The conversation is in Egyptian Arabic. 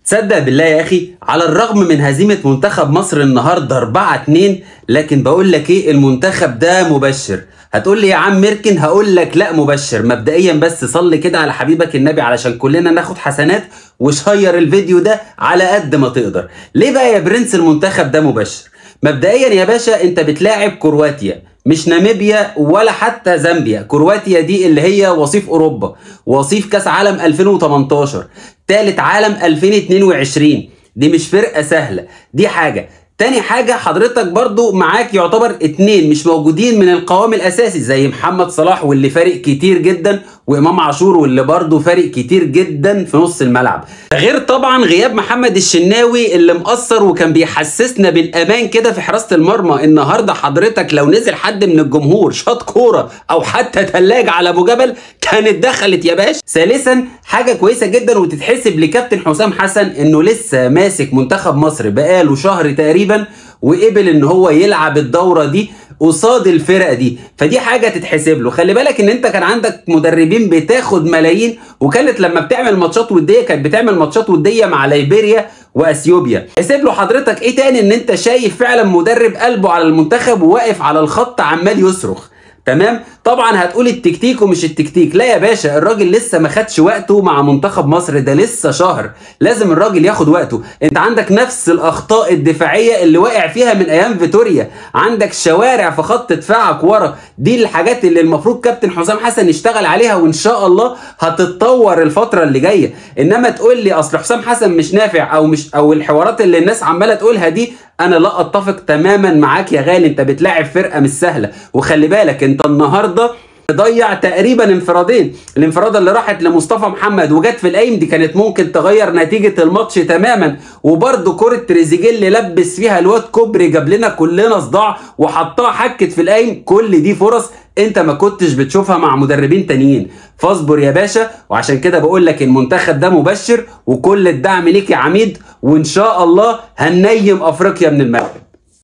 تصدق بالله يا اخي على الرغم من هزيمه منتخب مصر النهارده 4 2 لكن بقول لك ايه المنتخب ده مبشر هتقول لي يا عم ميركن هقول لك لا مبشر مبدئيا بس صلي كده على حبيبك النبي علشان كلنا ناخد حسنات وشير الفيديو ده على قد ما تقدر ليه بقى يا برنس المنتخب ده مبشر مبدئيا يا باشا انت بتلاعب كرواتيا مش ناميبيا ولا حتى زامبيا كرواتيا دي اللي هي وصيف اوروبا وصيف كاس عالم 2018 تالت عالم 2022 دي مش فرقه سهله دي حاجه تاني حاجة حضرتك برضو معاك يعتبر اتنين مش موجودين من القوام الأساسي زي محمد صلاح واللي فارق كتير جدا وإمام عاشور واللي برضو فارق كتير جدا في نص الملعب ده غير طبعا غياب محمد الشناوي اللي مقصر وكان بيحسسنا بالأمان كده في حراسة المرمى النهاردة حضرتك لو نزل حد من الجمهور شاط كورة أو حتى تلاج على أبو جبل كانت دخلت يا باشا ثالثا حاجة كويسة جدا وتتحسب لكابتن حسام حسن إنه لسه ماسك منتخب مصر بقاله شهر تقريبا تقريبا وقبل ان هو يلعب الدوره دي قصاد الفرقه دي فدي حاجه تتحسب له خلي بالك ان انت كان عندك مدربين بتاخد ملايين وكانت لما بتعمل ماتشات وديه كانت بتعمل ماتشات وديه مع ليبيريا واثيوبيا حسب له حضرتك ايه تاني ان انت شايف فعلا مدرب قلبه على المنتخب وواقف على الخط عمال يصرخ تمام طبعا هتقول التكتيك ومش التكتيك لا يا باشا الراجل لسه ما خدش وقته مع منتخب مصر ده لسه شهر لازم الراجل ياخد وقته انت عندك نفس الاخطاء الدفاعيه اللي واقع فيها من ايام فيتوريا عندك شوارع في خط دفاعك ورا دي الحاجات اللي المفروض كابتن حسام حسن يشتغل عليها وان شاء الله هتتطور الفتره اللي جايه انما تقول لي اصل حسام حسن مش نافع او مش او الحوارات اللي الناس عماله تقولها دي انا لا اتفق تماما معاك يا غالي انت بتلاعب فرقه مش سهله وخلي بالك انت النهارده ضيع تقريبا انفرادين الانفراده اللي راحت لمصطفى محمد وجت في القايم دي كانت ممكن تغير نتيجه الماتش تماما وبرده كره تريزيجيه اللي لبس فيها الواد كوبري جاب لنا كلنا صداع وحطها حكت في القايم كل دي فرص انت ما كنتش بتشوفها مع مدربين تانيين فاصبر يا باشا وعشان كده بقول لك المنتخب ده مبشر وكل الدعم ليك يا عميد وان شاء الله هننيم افريقيا من المغرب